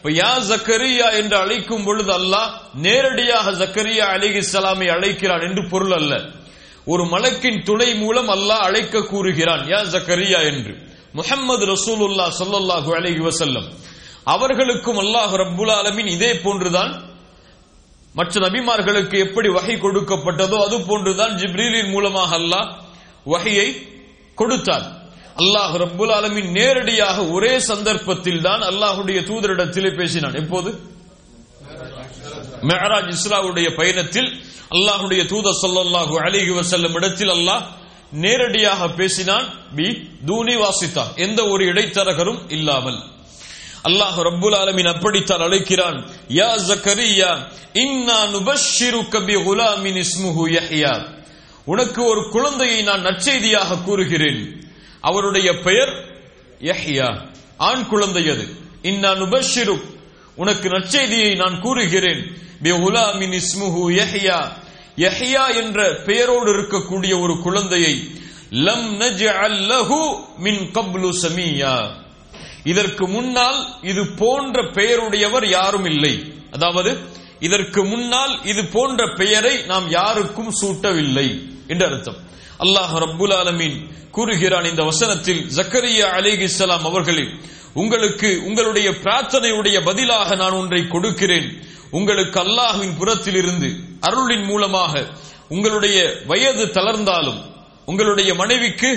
இப்ப யா ஜக்கரியா என்று அழைக்கும் பொழுது அல்லாஹ் நேரடியாக ஜக்கரியா அலிஹிஸ்ஸலாமை அழைக்கிறான் என்று பொருள் அல்ல ஒரு மலக்கின் துணை மூலம் அல்லாஹ் அழைக்க கூறுகிறான் யா ஜக்கரியா என்று முஹம்மது ரசூலுல்லாஹ் ஸல்லல்லாஹு அலைஹி வஸல்லம் அவர்களுக்கும் அல்லாஹ் ரப்புல் ஆலமீன் இதே போன்றுதான் மற்ற நபிமார்களுக்கு எப்படி வகை கொடுக்கப்பட்டதோ அது போன்றுதான் ஜிப்ரீலின் மூலமாக அல்லாஹ் வகையை கொடுத்தார் அல்லாஹ் ரப்புல் ஆலமீன் நேரடியாக ஒரே சந்தர்ப்பத்தில் தான் அல்லாஹுடைய தூதரிடத்திலே பேசினான் எப்போது மெஹராஜ் இஸ்ராவுடைய பயணத்தில் அல்லாஹுடைய தூதர் ஸல்லல்லாஹு அலைஹி வஸல்லம் இடத்தில் அல்லாஹ் நேரடியாக பேசினான் பி தூனி வாசித்தா எந்த ஒரு இடைத்தரகரும் இல்லாமல் அல்லாஹ் ரப்புல் ஆலமீன் அப்படித்தான் அழைக்கிறான் யா ஜக்கரியா இன்னா நுபஷ்ஷிருக்க பி குலாமின் இஸ்முஹு யஹ்யா உனக்கு ஒரு குழந்தையை நான் நற்செய்தியாக கூறுகிறேன் அவருடைய பெயர் யஹ்யா ஆண் குழந்தை அது இன்னா நுபஷ்ஷிரு உனக்கு நற்செய்தியை நான் கூறுகிறேன் பி குலாமின் இஸ்முஹு யஹ்யா யஹ்யா என்ற பெயரோடு இருக்கக்கூடிய ஒரு குழந்தையை லம் நஜ்அல் லஹு மின் கப்லு சமியா இதற்கு முன்னால் இது போன்ற பெயருடையவர் யாரும் இல்லை அதாவது இதற்கு முன்னால் இது போன்ற பெயரை நாம் யாருக்கும் சூட்டவில்லை என்று அர்த்தம் அல்லாஹ் ரப்புல் ஆலமீன் கூறுகிறான் இந்த வசனத்தில் ஜக்கரியா அலிகிஸ்லாம் அவர்களே உங்களுக்கு உங்களுடைய பிரார்த்தனையுடைய பதிலாக நான் ஒன்றை கொடுக்கிறேன் உங்களுக்கு அல்லாஹ்வின் புறத்தில் இருந்து அருளின் மூலமாக உங்களுடைய வயது தளர்ந்தாலும் உங்களுடைய மனைவிக்கு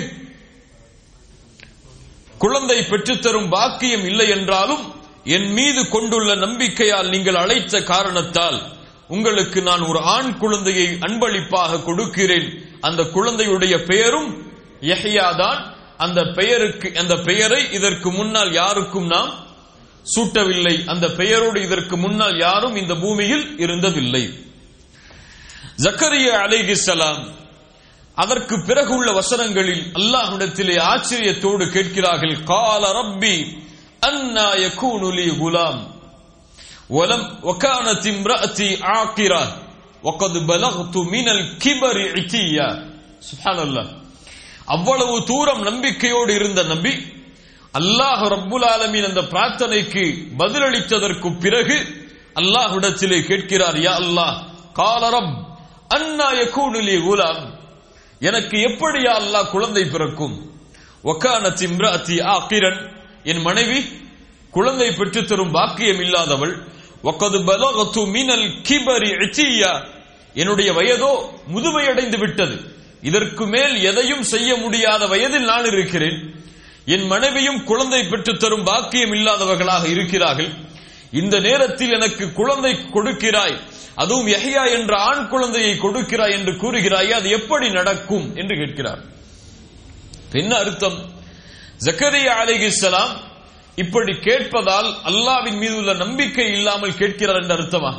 குழந்தை பெற்றுத்தரும் பாக்கியம் இல்லை என்றாலும் என் மீது கொண்டுள்ள நம்பிக்கையால் நீங்கள் அழைத்த காரணத்தால் உங்களுக்கு நான் ஒரு ஆண் குழந்தையை அன்பளிப்பாக கொடுக்கிறேன் அந்த குழந்தையுடைய பெயரும் யஹ்யா தான் அந்த பெயருக்கு அந்த பெயரை இதற்கு முன்னால் யாருக்கும் நாம் சூட்டவில்லை அந்த பெயரோடு இதற்கு முன்னால் யாரும் இந்த பூமியில் இருந்ததில்லை ஜக்கரியா அலைஹிஸ்ஸலாம் அதற்கு பிறகு உள்ள வசனங்களில் அல்லாஹ்விடத்திலே ஆச்சரியத்தோடு கேட்கிறார்கள் கால ரப்பி அன்னா யகூனு லி குலாம் ولم وكانت امرأتي عاقرة وقد بلغت من الكبر عتيا سبحان الله அவ்வளவு தூரம் நம்பிக்கையோடு இருந்த நபி அல்லாஹ் ரப்புல் ஆலமீன் அந்த பிரார்த்தனைக்கு பதிலளித்ததற்கு பிறகு அல்லாஹ்விடத்திலே கேட்கிறார் யா அல்லாஹ் கால ரப் அன்னா யகூனு லி குலாம் எனக்கு எப்படியா அல்லாஹ் குழந்தை பிறக்கும் ஒக்கானத் இம்ராத்தி ஆக்கிரன் என் மனைவி குழந்தை பெற்று தரும் பாக்கியம் இல்லாதவள் ஒக்கது பலகத்து மினல் கிபரி இச்சியா என்னுடைய வயதோ முதுமையடைந்து விட்டது இதற்கு மேல் எதையும் செய்ய முடியாத வயதில் நான் இருக்கிறேன் என் மனைவியும் குழந்தை பெற்று தரும் பாக்கியம் இல்லாதவர்களாக இருக்கிறார்கள் இந்த நேரத்தில் எனக்கு குழந்தை கொடுக்கிறாய் அதுவும் யஹ்யா என்ற ஆண் குழந்தையை கொடுக்கிறாய் என்று கூறுகிறாய் அது எப்படி நடக்கும் என்று கேட்கிறார் என்ன அர்த்தம் ஜக்கரியா அலிகிஸ்லாம் இப்படி கேட்பதால் அல்லாவின் மீது உள்ள நம்பிக்கை இல்லாமல் கேட்கிறார் என்ற அர்த்தமா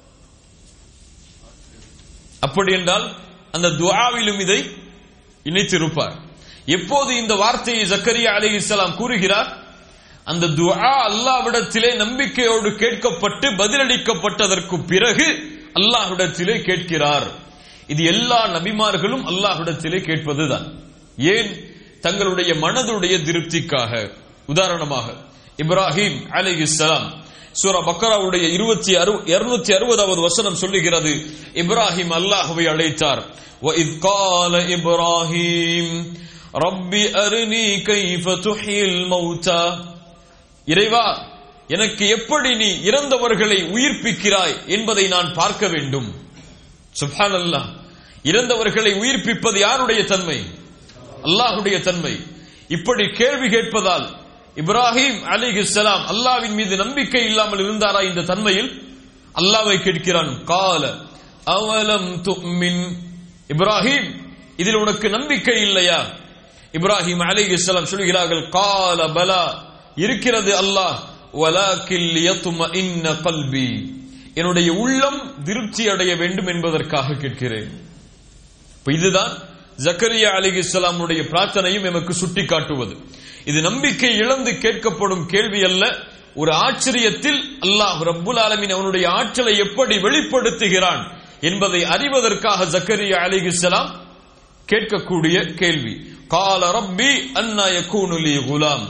அப்படி என்றால் அந்த துஆவிலும் இதை இணைத்திருப்பார் எப்போது இந்த வார்த்தையை ஜக்கரியா அலிகிஸ்லாம் கூறுகிறார் அந்த துஆ அல்லாவிடத்திலே நம்பிக்கையோடு கேட்கப்பட்டு பதிலளிக்கப்பட்டதற்கு பிறகு அல்லாஹ்விடத்திலே கேட்கிறார் இது எல்லா நபிமார்களும் அல்லாஹ்விடத்திலே கேட்பதுதான் ஏன் தங்களுடைய மனதுடைய திருப்திக்காக உதாரணமாக இப்ராஹிம் அலிஹிஸ்லாம் சூர பக்கராவுடைய இருபத்தி அறு இருநூத்தி அறுபதாவது வசனம் சொல்லுகிறது இப்ராஹிம் அல்லாஹுவை அழைத்தார் وَإِذْ قَالَ إِبْرَاهِيمُ رَبِّ أَرِنِي كَيْفَ تُحْيِي الْمَوْتَى இறைவா எனக்கு எப்படி நீ இறந்தவர்களை உயிர்ப்பிக்கிறாய் என்பதை நான் பார்க்க வேண்டும் சுப்ஹான் அல்லாஹ் இறந்தவர்களை உயிர்ப்பிப்பது யாருடைய தன்மை அல்லாஹுடைய தன்மை இப்படி கேள்வி கேட்பதால் இப்ராஹிம் அலிஹிஸ்லாம் அல்லாவின் மீது நம்பிக்கை இல்லாமல் இருந்தாரா இந்த தன்மையில் அல்லாவை கேட்கிறான் கால அவலம் துமின் இப்ராஹிம் இதில் உனக்கு நம்பிக்கை இல்லையா இப்ராஹிம் அலிஹிஸ்லாம் சொல்கிறார்கள் கால பலா இருக்கிறது அல்லாஹ் வலாக்கில் யத்மஇன்ன கல்பி என்னுடைய உள்ளம் திருப்தி அடைய வேண்டும் என்பதற்காக கேட்கிறேன் இப்ப இதுதான் ஜக்கரியா அலிகிஸ்லாமுடைய பிரார்த்தனையும் எமக்கு சுட்டி காட்டுவது இது நம்பிக்கை இழந்து கேட்கப்படும் கேள்வி அல்ல ஒரு ஆச்சரியத்தில் அல்லாஹ் ரப்புல் ஆலமின் அவனுடைய ஆற்றலை எப்படி வெளிப்படுத்துகிறான் என்பதை அறிவதற்காக ஜக்கரியா அலிகிஸ்லாம் கேட்கக்கூடிய கேள்வி கால ரப்பி அன்னா யகூனு லி குலாம்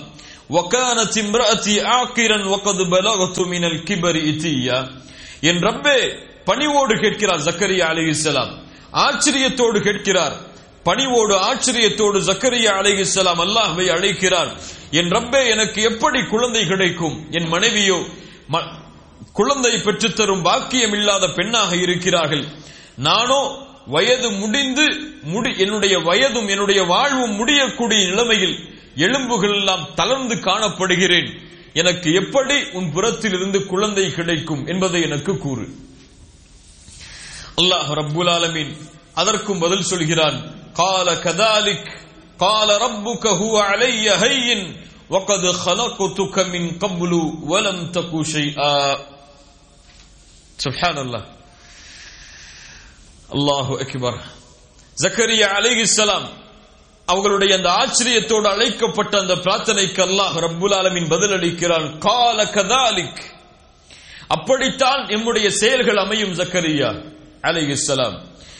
وكانت امرأتي عاقرا وقد بلغت من الكبر إتيا என் ரப்பே பணிவோடு கேட்கிறார் ஜக்கரியா அலைஹிஸ்ஸலாம் ஆச்சரியத்தோடு கேட்கிறார் பணிவோடு ஆச்சரியத்தோடு ஜக்கரியா அலைஹிஸ்ஸலாம் அல்லாஹ்வை அழைக்கிறார் என் ரப்பே எனக்கு எப்படி குழந்தை கிடைக்கும் என் மனைவியோ ம- குழந்தை பெற்றுத்தரும் பாக்கியம் இல்லாத பெண்ணாக இருக்கிறார்கள் நானோ வயது முடிந்து முடி என்னுடைய வயதும் என்னுடைய வாழ்வும் முடியக்கூடிய நிலைமையில் எலும்புகள் எல்லாம் தளர்ந்து காணப்படுகிறேன் எனக்கு எப்படி உன் புறத்தில் இருந்து குழந்தை கிடைக்கும் என்பதை எனக்கு கூறு அல்லாஹ் ரப்புல் ஆலமீன் அதற்கும் பதில் சொல்கிறான் கால கதாலிக் கால ரப்புக ஹுவ அலைய ஹையின் وقد خلقتك من قبل ولم تك شيئا سبحان الله அல்லாஹு அக்பர் ஜக்கரியா அலைஹிஸ்ஸலாம் அவர்களுடைய அந்த ஆச்சரியத்தோடு அழைக்கப்பட்ட அந்த பிரார்த்தனைக்கு அல்லாஹ் ரப்புல் ஆலமீன் பதிலளிக்கிறான் கால கதாலிக் அப்படித்தான் எம்முடைய செயல்கள் அமையும் ஜக்கரியா அலைஹிஸ்ஸலாம்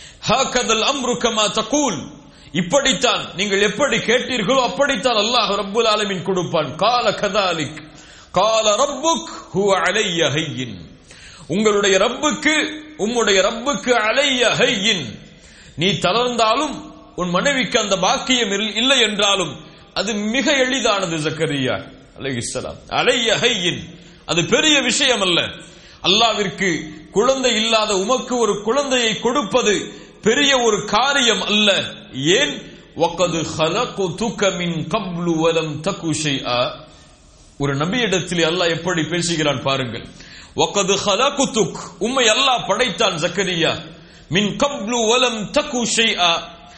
ஹாகதல் அம்ரு கமா தகூல் இப்படித்தான் நீங்கள் எப்படி கேட்டீர்களோ அப்படித்தான் அல்லாஹ் ரப்புல் ஆலமீன் கொடுப்பான் கால கதாலிக் கால ரப்புக் ஹுவ அலைய ஹையின் உங்களுடைய ரப்புக்கு உம்முடைய ரப்புக்கு அலைய ஹையின் நீ தளர்ந்தாலும் உன் மனைவிக்கு அந்த பாக்கியம் இல்- இல்லை என்றாலும் அது மிக எளிதானது ஜக்கரியா அலைஹிஸ்ஸலாம் அலைய ஹையின் அது பெரிய விஷயம் அல்ல அல்லாவிற்கு குழந்தை இல்லாத உமக்கு ஒரு குழந்தையை கொடுப்பது பெரிய ஒரு காரியம் அல்ல ஏன் وَقَدْ خَلَقْتُكَ مِنْ قَبْلُ وَلَمْ تَكُ شَيْئًا ஒரு நபியிடத்தில் அல்லாஹ் எப்படி பேசுகிறான் பாருங்கள் وَقَدْ خَلَقْتُكَ உம்மை அல்லாஹ் படைத்தான் ஜக்கரியா மின் கப்லு வலம் தக்கு ஷைஆ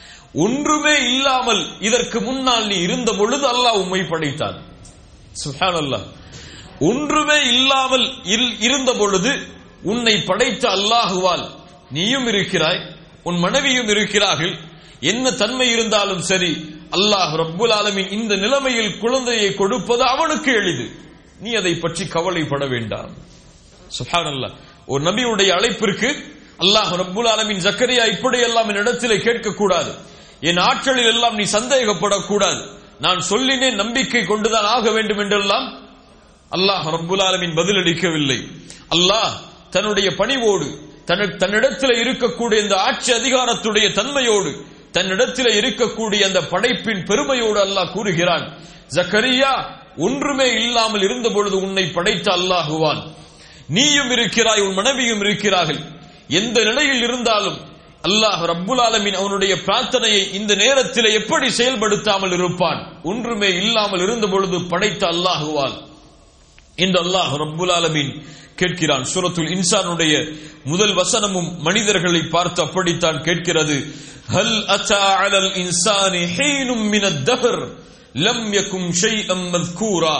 ஒன்றுமே இல்லாமல் இதற்கு முன்னால் நீ இருந்த பொழுது அல்லாஹ் உம்மை படைத்தான் சுப்ஹானல்லாஹ் ஒன்றுமே இல்லாமல் இல்- இருந்த பொழுது உன்னை படைத்த அல்லாஹுவால் நீயும் இருக்கிறாய் உன் மனைவியும் இருக்கிறார்கள் என்ன தன்மை இருந்தாலும் சரி அல்லாஹ் ரப்புல் ஆலமீன் இந்த நிலைமையில் குழந்தையை கொடுப்பது அவனுக்கு எளிது நீ அதை பற்றி கவலைப்பட வேண்டாம் சுப்ஹானல்லாஹ் ஒரு நபியுடைய அழைப்பிற்கு அல்லாஹ் ரப்புல் ஆலமீன் ஜக்கரியா இப்படி எல்லாம் என் இடத்திலே கேட்கக்கூடாது என் ஆற்றலில் எல்லாம் நீ சந்தேகப்படக்கூடாது நான் சொல்லினேன் நம்பிக்கை கொண்டுதான் ஆக வேண்டும் என்றெல்லாம் அல்லாஹ் ரப்புல் ஆலமீன் பதிலளிக்கவில்லை அல்லாஹ் தன்னுடைய பணிவோடு தன் தன்னிடத்தில் இருக்கக்கூடிய இந்த ஆட்சி அதிகாரத்துடைய தன்மையோடு தன்னிடத்தில் இருக்கக்கூடிய அந்த படைப்பின் பெருமையோடு அல்லாஹ் கூறுகிறான் ஜக்கரியா ஒன்றுமே இல்லாமல் இருந்த பொழுது உன்னை படைத்த அல்லாஹுவான் நீயும் இருக்கிறாய் உன் மனைவியும் இருக்கிறார்கள் எந்த நிலையில் இருந்தாலும் அல்லாஹ் ரப்புல் ஆலமீன் அவனுடைய பிரார்த்தனையை இந்த நேரத்தில் எப்படி செயல்படுத்தாமல் இருப்பான் ஒன்றுமே இல்லாமல் இருந்த பொழுது படைத்த அல்லாஹுவான் என்று அல்லாஹ் ரப்புல் ஆலமீன் கேட்கிறான் சூரத்துல் இன்சானுடைய முதல் வசனமும் மனிதர்களை பார்த்து அப்படித்தான் கேட்கிறது ஹல் அத்தா அலல் இன்சானி ஹீனும் மினத் தஹர் லம் யகும் ஷைஅம் மذ்கூரா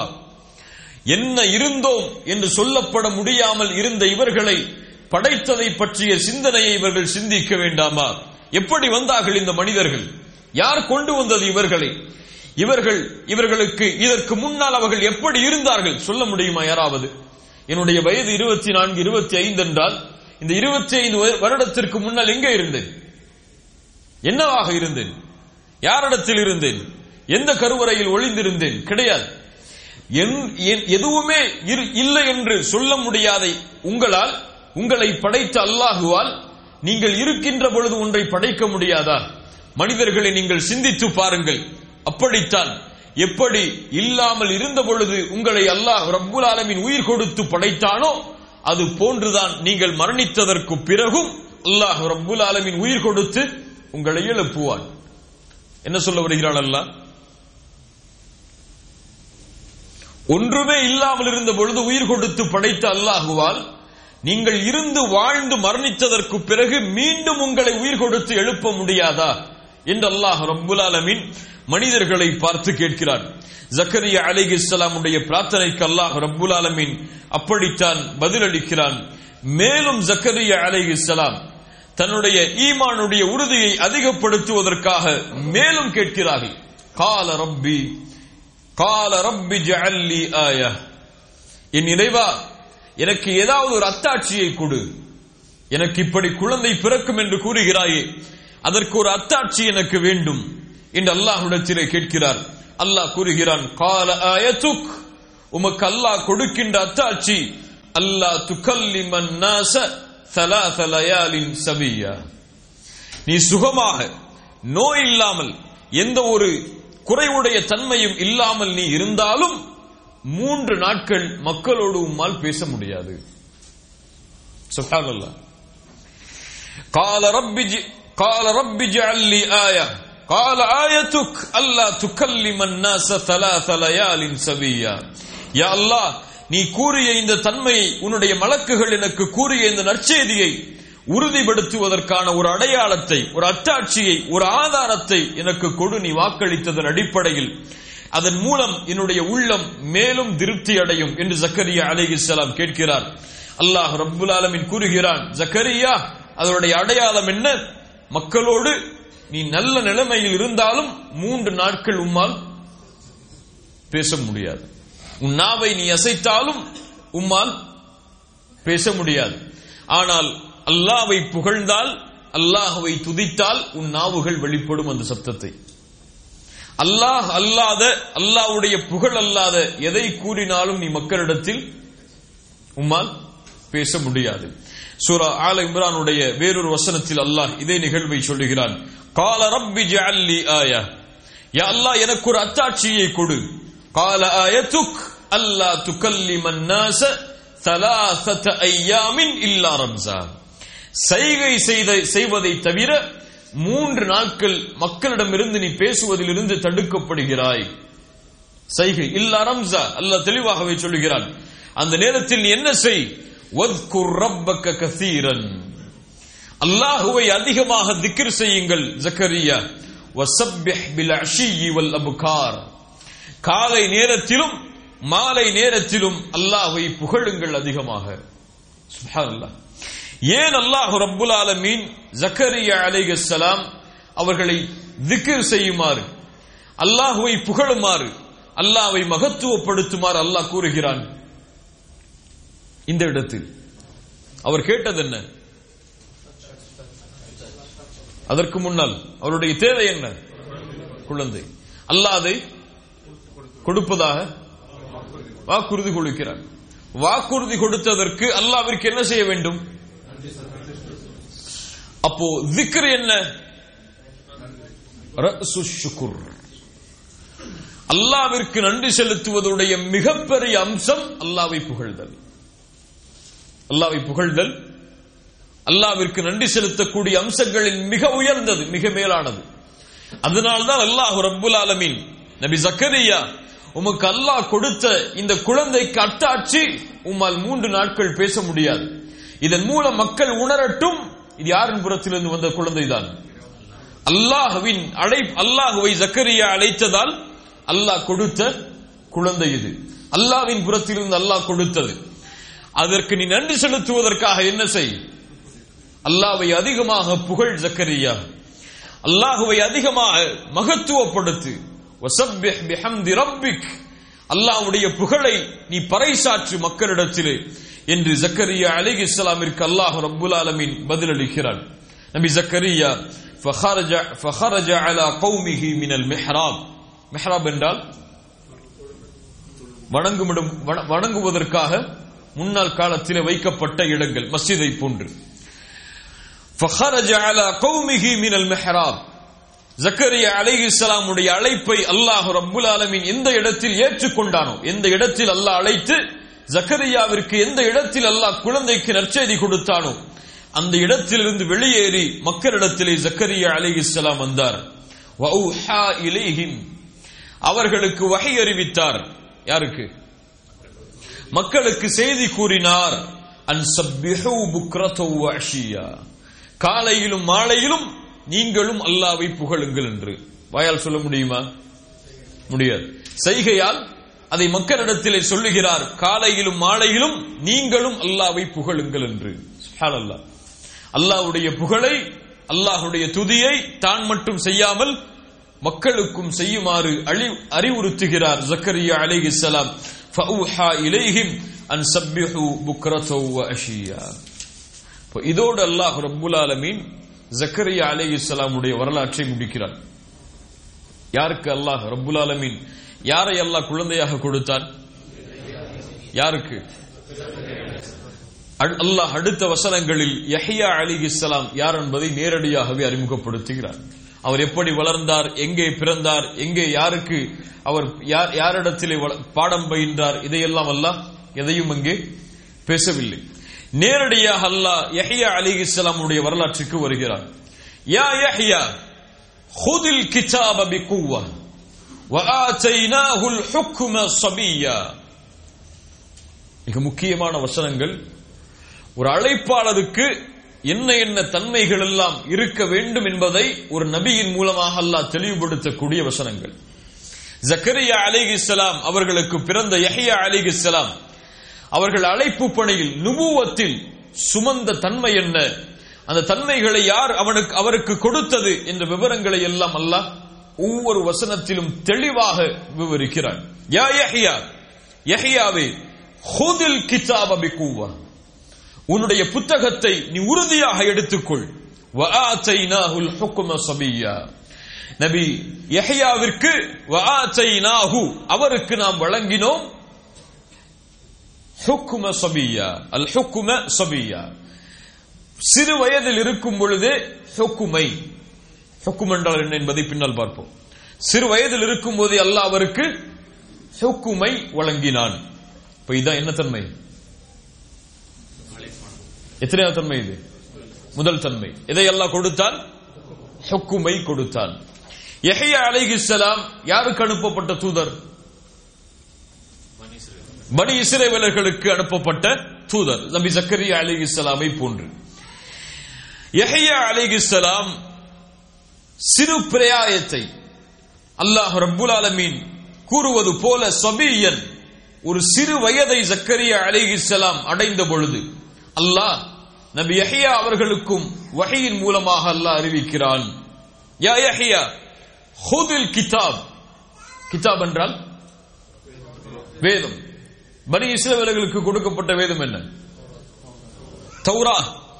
என்ன இருந்தோம் என்று சொல்லப்பட முடியாமல் இருந்த இவர்களை படைத்ததை பற்றிய சிந்தனையை இவர்கள் சிந்திக்க வேண்டாமா எப்படி வந்தார்கள் இந்த மனிதர்கள் யார் கொண்டு வந்தது இவர்களை இவர்கள் இவர்களுக்கு இதற்கு முன்னால் அவர்கள் எப்படி இருந்தார்கள் சொல்ல முடியுமா யாராவது என்னுடைய வயது இருபத்தி நான்கு இருபத்தி ஐந்து என்றால் இந்த இருபத்தி ஐந்து வருடத்திற்கு முன்னால் எங்கே இருந்தேன் என்னவாக இருந்தேன் யாரிடத்தில் இருந்தேன் எந்த கருவறையில் ஒளிந்திருந்தேன் கிடையாது என்- என்- எதுவுமே இரு- இல்லை என்று சொல்ல முடியாத உங்களால் உங்களை படைத்த அல்லாஹுவால் நீங்கள் இருக்கின்ற பொழுது ஒன்றை படைக்க முடியாதா மனிதர்களை நீங்கள் சிந்தித்து பாருங்கள் அப்படித்தான் எப்படி இல்லாமல் இருந்த பொழுது உங்களை அல்லாஹ் ரப்புல் ஆலமீன் உயிர் கொடுத்து படைத்தானோ அது போன்றுதான் நீங்கள் மரணித்ததற்கு பிறகும் அல்லாஹ் ரப்புல் ஆலமீன் உயிர் கொடுத்து உங்களை எழுப்புவான் என்ன சொல்ல வருகிறான் அல்லாஹ் ஒன்றுமே இல்லாமல் இருந்த பொழுது உயிர் கொடுத்து படைத்த அல்லாஹுவால் நீங்கள் இருந்து வாழ்ந்து மரணித்ததற்கு பிறகு மீண்டும் உங்களை உயிர் கொடுத்து எழுப்ப முடியாதா என்று அல்லாஹ் ரப்புல் ஆலமீன் மனிதர்களை பார்த்து கேட்கிறான் ஜக்கரியா அலைஹிஸ்ஸலாமுடைய பிரார்த்தனைக்கு அல்லாஹ் ரப்புல் ஆலமீன் அப்படித்தான் பதிலளிக்கிறான் மேலும் ஜக்கரியா அலைஹிஸ்ஸலாம் தன்னுடைய ஈமானுடைய உறுதியை அதிகப்படுத்துவதற்காக மேலும் கேட்கிறார்கள் கால ரப்பி கால ரப்பி ஜஅல்லி ஆயா என் இறைவா எனக்கு ஏதாவது ஒரு அத்தாட்சியை கொடு எனக்கு இப்படி குழந்தை பிறக்கும் என்று கூறுகிறாயே அதற்கு ஒரு அத்தாட்சி எனக்கு வேண்டும் என்று அல்லாஹ்விடத்திலே கேட்கிறார் அல்லாஹ் கூறுகிறான் கால ஆயத்துக் உமக்கு அல்லாஹ் கொடுக்கின்ற அத்தாட்சி அல்லாஹ் துக்கல்லிமன் நாச ثلاث ليال சபியா நீ சுகமாக நோய் இல்லாமல் எந்த ஒரு குறைவுடைய தன்மையும் இல்லாமல் நீ இருந்தாலும் மூன்று நாட்கள் மக்களோடு உம்மால் பேச முடியாது சுப்ஹானல்லாஹ் قال رب ج... قال رب اجعل لي آية قال آيتك ألا تكلم الناس ثلاث ليال سبيا يا الله நீ கூறிய இந்த தன்மையை உன்னுடைய மலக்குகள் எனக்கு கூறிய இந்த நற்செய்தியை உறுதிப்படுத்துவதற்கான ஒரு அடையாளத்தை ஒரு அத்தாட்சியை ஒரு ஆதாரத்தை எனக்கு கொடு நீ வாக்களித்ததன் அடிப்படையில் அதன் மூலம் என்னுடைய உள்ளம் மேலும் திருப்தி அடையும் என்று ஜக்கரியா அலைஹிஸ்ஸலாம் கேட்கிறார் அல்லாஹ் ரப்புல் ஆலமீன் கூறுகிறான் ஜக்கரியா அதனுடைய அடையாளம் என்ன மக்களோடு நீ நல்ல நிலைமையில் இருந்தாலும் மூன்று நாட்கள் உம்மால் பேச முடியாது உன் நாவை நீ அசைத்தாலும் உம்மால் பேச முடியாது ஆனால் அல்லாவை புகழ்ந்தால் அல்லாஹவை துதித்தால் உன் நாவுகள் வெளிப்படும் அந்த சப்தத்தை அல்லாஹ் அல்லாத அல்லாஹ்வுடைய புகழ் அல்லாத எதை கூறினாலும் நீ மக்களிடத்தில் உம்மால் பேச முடியாது சூரா ஆல இம்ரானுடைய வேறொரு வசனத்தில் அல்லாஹ் இதே நிகழ்வை சொல்லுகிறான் கால ரப்பி ஜஅல்லி ஆயா யா அல்லாஹ் எனக்கு ஒரு அத்தாட்சியை கொடு கால ஆயத்துக் அல்லா துக்கல்லிமன் நாச ثلاثه ايام இல்லா ரம்ஸான் சைகை செய்த செய்வதை தவிர மூன்று நாட்கள் மக்களிடமிருந்து நீ பேசுவதிலிருந்து தடுக்கப்படுகிறாய் சைகை இல்லா ரம்சா அல்லாஹ் தெளிவாகவே சொல்லுகிறான் அந்த நேரத்தில் நீ என்ன செய் வத்குர் ரப்பக்க கசீரன் அல்லாஹுவை அதிகமாக திக்ர் செய்யுங்கள் ஜக்கரியா வசப்பிஹ் பில் அஷியி வல் அபுகார் காலை நேரத்திலும் மாலை நேரத்திலும் அல்லாஹ்வை புகழுங்கள் அதிகமாக சுப்ஹானல்லாஹ் ஏன் அல்லாஹ் ரப்புல் ஆலமீன் ஜக்கரியா அலைஹிஸ்ஸலாம் அவர்களை திக்ர் செய்யுமாறு அல்லாஹுவை புகழுமாறு அல்லாஹ்வை மகத்துவப்படுத்துமாறு அல்லாஹ் கூறுகிறான் இந்த இடத்தில் அவர் கேட்டது என்ன அதற்கு முன்னால் அவருடைய தேவை என்ன குழந்தை அல்லாதை கொடுப்பதாக வாக்குறுதி கொடுக்கிறார் வாக்குறுதி கொடுத்ததற்கு அல்லாவிற்கு என்ன செய்ய வேண்டும் அப்போ திக்ர் என்ன ரஅசு ஷுக்குர் அல்லாவிற்கு நன்றி செலுத்துவதுடைய மிகப்பெரிய அம்சம் அல்லாவை புகழ்தல் அல்லாவை புகழ்தல் அல்லாவிற்கு நன்றி செலுத்தக்கூடிய அம்சங்களில் மிக உயர்ந்தது மிக மேலானது அதனால்தான் அல்லாஹ் ரப்புல் ஆலமீன் நபி ஜக்கரியா உமக்கு அல்லாஹ் கொடுத்த இந்த குழந்தைக்கு அட்டாட்சி உம்மால் மூன்று நாட்கள் பேச முடியாது இதன் மூலம் மக்கள் உணரட்டும் இது யாரின் புறத்திலிருந்து வந்த குழந்தைதான் அல்லாஹுவின் அழை அல்லாஹுவை ஜக்கரியா அழைத்ததால் அல்லாஹ் கொடுத்த குழந்தை இது அல்லாவின் புறத்திலிருந்து அல்லாஹ் கொடுத்தது அதற்கு நீ நன்றி செலுத்துவதற்காக என்ன செய் அல்லாவை அதிகமாக புகழ் ஜக்கரியா அல்லாஹுவை அதிகமாக மகத்துவப்படுத்து வசப்பிஹ் பிஹம்தி ரப்பிக் அல்லாஹ்வுடைய புகழை நீ பறைசாற்று மக்களிடத்திலே என்று ஜக்கரியா அலைஹி இஸ்லாமிற்கு அல்லாஹ் ரப்புல் ஆலமீன் பதிலளிக்கிறான் நபி ஜக்கரியா ஃபஹரஜ ஃபஹரஜ அலா கௌமிஹி மினல் மிஹ்ராப் மிஹ்ராப் என்றால் வணங்குமிடம் வண- வணங்குவதற்காக முன்னாள் காலத்திலே வைக்கப்பட்ட இடங்கள் மஸ்ஜிதை போன்று فخرج على قومه من المحراب ஜக்கரியா அலைஹிஸ்ஸலாமுடைய அழைப்பை அல்லாஹ் ரப்புல் ஆலமீன் எந்த இடத்தில் ஏற்றுக்கொண்டானோ எந்த இடத்தில் அல்லாஹ் அழைத்து ஜக்கரியாவிற்கு எந்த இடத்தில் அல்லாஹ் குழந்தைக்கு நற்செய்தி கொடுத்தானோ அந்த இடத்திலிருந்து வெளியேறி மக்களிடத்திலே ஜக்கரியா அலைஹிஸ்ஸலாம் வந்தார் வௌஹா இலைஹிம் அவர்களுக்கு வகை அறிவித்தார் யாருக்கு மக்களுக்கு செய்தி கூறினார் அன் சப்பிஹு புக்ரதோ அஷியா காலையிலும் மாலையிலும் நீங்களும் அல்லாவை புகழுங்கள் என்று வாயால் சொல்ல முடியுமா முடியாது செய்கையால் அதை மக்களிடத்திலே சொல்லுகிறார் காலையிலும் மாலையிலும் நீங்களும் அல்லாவை புகழுங்கள் என்று சுப்ஹானல்லாஹ் அல்லாஹ்வுடைய புகழை அல்லாஹ்வுடைய துதியை தான் மட்டும் செய்யாமல் மக்களுக்கும் செய்யுமாறு அழி- அறிவுறுத்துகிறார் ஜக்கரியா அலைஹிஸ்ஸலாம் ஃபௌஹா இலைஹிம் அன் சப்பிஹு புக்ரதோ அஷியா இப்போ இதோடு அல்லாஹ் ரப்புல் ஆலமீன் ஜக்கரியா அலைஹிஸ்ஸலாமுடைய வரலாற்றை முடிக்கிறார் யாருக்கு அல்லாஹ் ரப்புல் ஆலமீன் யாரை அல்லாஹ் குழந்தையாக கொடுத்தான் யாருக்கு அல்- அல்லாஹ் அடுத்த வசனங்களில் யஹ்யா அலிஹிஸ்ஸலாம் யார் என்பதை நேரடியாகவே அறிமுகப்படுத்துகிறார் அவர் எப்படி வளர்ந்தார் எங்கே பிறந்தார் எங்கே யாருக்கு அவர் யார் யாரிடத்திலே வள- பாடம் பயின்றார் இதையெல்லாம் அல்லாஹ் எதையும் அங்கே பேசவில்லை நேரடியாக அல்லாஹ் யஹ்யா அலிஹிஸ்ஸலாமுடைய வரலாற்றுக்கு வருகிறார் யா யஹ்யா ஹுதில் கிதாப பிகுவா وآتيناه الحكم صبيا மிக முக்கியமான வசனங்கள் ஒரு அழைப்பாளருக்கு என்ன என்ன தன்மைகள் எல்லாம் இருக்க வேண்டும் என்பதை ஒரு நபியின் மூலமாக அல்லாஹ் தெளிவுபடுத்தக்கூடிய வசனங்கள் ஜக்கரியா அலிகிஸ்லாம் அவர்களுக்கு பிறந்த யஹ்யா அலிகிஸ்லாம் அவர்கள் அழைப்பு பணியில் நுபுவத்தில் சுமந்த தன்மை என்ன அந்த தன்மைகளை யார் அவனுக்கு அவருக்கு கொடுத்தது என்ற விவரங்களை எல்லாம் அல்லாஹ் ஒவ்வொரு வசனத்திலும் தெளிவாக விவரிக்கிறார் யா யஹ்யா யஹ்யாவே ஹுதில் கிதாப பிகுவா உன்னுடைய புத்தகத்தை நீ உறுதியாக எடுத்துக்கொள் வஆத்தைனாஹுல் ஹுக்ம சபிய்யா நபி யஹ்யாவிற்கு வஆத்தைனாஹு அவருக்கு நாம் வழங்கினோம் ஹுக்ம சபிய்யா அல் ஹுக்ம சபிய்யா சிறு வயதில் இருக்கும் பொழுதே ஹுக்குமை ஹுக்கும் என்றால் என்ன என்பதை பின்னால் பார்ப்போம் சிறு வயதில் இருக்கும் போதே அல்லாஹ் அவருக்கு ஹுக்குமை வழங்கினான் இப்ப இதான் என்ன தன்மை எத்தனையாவது தன்மை இது முதல் தன்மை இதை அல்லாஹ் கொடுத்தான் ஹுக்குமை கொடுத்தான் யஹ்யா அலைஹிஸ்ஸலாம் யாருக்கு அனுப்பப்பட்ட தூதர் பனி இஸ்ரேலர்களுக்கு அனுப்பப்பட்ட தூதர் நபி ஜக்கரியா அலைஹிஸ்ஸலாமை போன்று யஹ்யா அலைஹிஸ்ஸலாம் சிறு பிரயாயத்தை அல்லாஹ் ரப்புல் ஆலமீன் கூறுவது போல சபியன் ஒரு சிறு வயதை ஜக்கரியா அலைஹிஸ்ஸலாம் அடைந்த பொழுது அல்லாஹ் நபி யஹ்யா அவர்களுக்கும் வஹையின் மூலமாக அல்லாஹ் அறிவிக்கிறான் யா யஹ்யா ஹுதில் கிதாப் கிதாப் என்றால் வேதம் பனி இஸ்ரவேலர்களுக்கு கொடுக்கப்பட்ட வேதம் என்ன தௌரா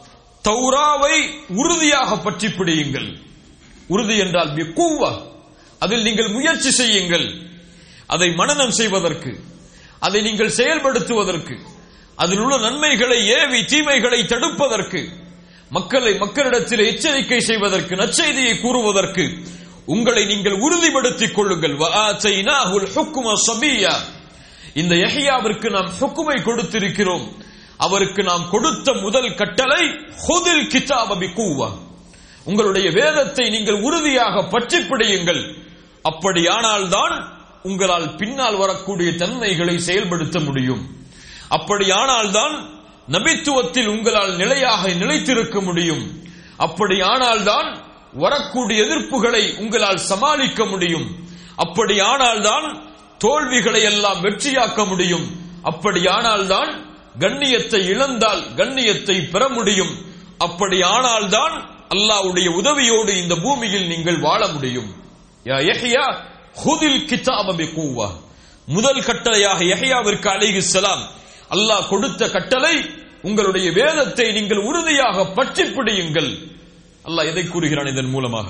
தௌராவை உறுதியாக பற்றி பிடியுங்கள் உறுதி என்றால் பிக்குவா அதில் நீங்கள் முயற்சி செய்யுங்கள் அதை மனனம் செய்வதற்கு அதை நீங்கள் செயல்படுத்துவதற்கு அதில் உள்ள நன்மைகளை ஏவி தீமைகளை தடுப்பதற்கு மக்களை மக்களிடத்தில் எச்சரிக்கை செய்வதற்கு நற்செய்தியை கூறுவதற்கு உங்களை நீங்கள் உறுதிப்படுத்திக் கொள்ளுங்கள் வஆத்தைனாஹுல் ஹுக்ம சபிய்யா இந்த யஹ்யாவிற்கு நாம் ஹுக்குமை கொடுத்திருக்கிறோம் அவருக்கு நாம் கொடுத்த முதல் கட்டளை ஹுதில் கிதாப பிகுவா உங்களுடைய வேதத்தை நீங்கள் உறுதியாக பற்றி பிடியுங்கள் அப்படியானால்தான் உங்களால் பின்னால் வரக்கூடிய தன்மைகளை செயல்படுத்த முடியும் அப்படியானால்தான் நபித்துவத்தில் உங்களால் நிலையாக நிலைத்திருக்க முடியும் அப்படியானால்தான் வரக்கூடிய எதிர்ப்புகளை உங்களால் சமாளிக்க முடியும் அப்படியானால்தான் தோல்விகளை எல்லாம் வெற்றியாக்க முடியும் அப்படியானால்தான் கண்ணியத்தை இழந்தால் கண்ணியத்தை பெற முடியும் அப்படியானால்தான் அல்லாஹ்வுடைய உதவியோடு இந்த பூமியில் நீங்கள் வாழ முடியும் யா யஹ்யா ஹுதில் கிதாப பிகுவா முதல் கட்டளையாக யஹ்யாவிற்கு அலைஹிஸ்ஸலாம் அல்லாஹ் கொடுத்த கட்டளை உங்களுடைய வேதத்தை நீங்கள் உறுதியாக பற்றி பிடியுங்கள் அல்லாஹ் எதை கூறுகிறான் இதன் மூலமாக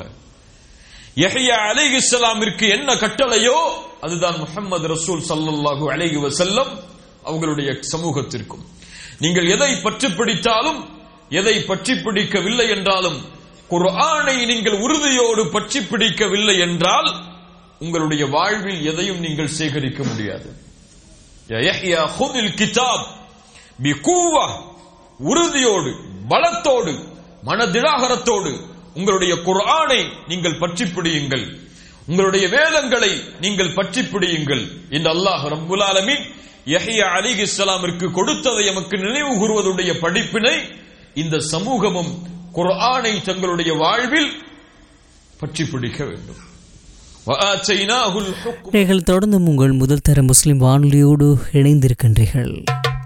யஹ்யா அலைஹிஸ்ஸலாமிற்கு என்ன கட்டளையோ அதுதான் முஹம்மது ரசூல் ஸல்லல்லாஹு அலைஹி வஸல்லம் அவங்களுடைய சமூகத்திற்கும் நீங்கள் எதை பற்றி பிடித்தாலும் எதை பற்றி பிடிக்கவில்லை என்றாலும் குர்ஆனை நீங்கள் உறுதியோடு பற்றி பிடிக்கவில்லை என்றால் உங்களுடைய வாழ்வில் எதையும் நீங்கள் சேகரிக்க முடியாது யா யஹ்யா ஹுதில் கிதாப் பிகுவா உறுதியோடு பலத்தோடு மனதிடாகரத்தோடு உங்களுடைய குர்ஆனை நீங்கள் பற்றி பிடியுங்கள் உங்களுடைய வேதங்களை நீங்கள் பற்றி பிடியுங்கள் என்று அல்லாஹ் ரப்புல் ஆலமீன் யஹ்யா அலிஹிஸ்ஸலாமிற்கு கொடுத்ததை எமக்கு நினைவு கூறுவதுடைய படிப்பினை இந்த சமூகமும் குர்ஆனை தங்களுடைய வாழ்வில் பற்றி பிடிக்க வேண்டும் وآتيناه الحكم நீங்கள் தொடர்ந்தும் உங்கள் முதல் தர முஸ்லிம் வானொலியோடு இணைந்திருக்கின்றீர்கள்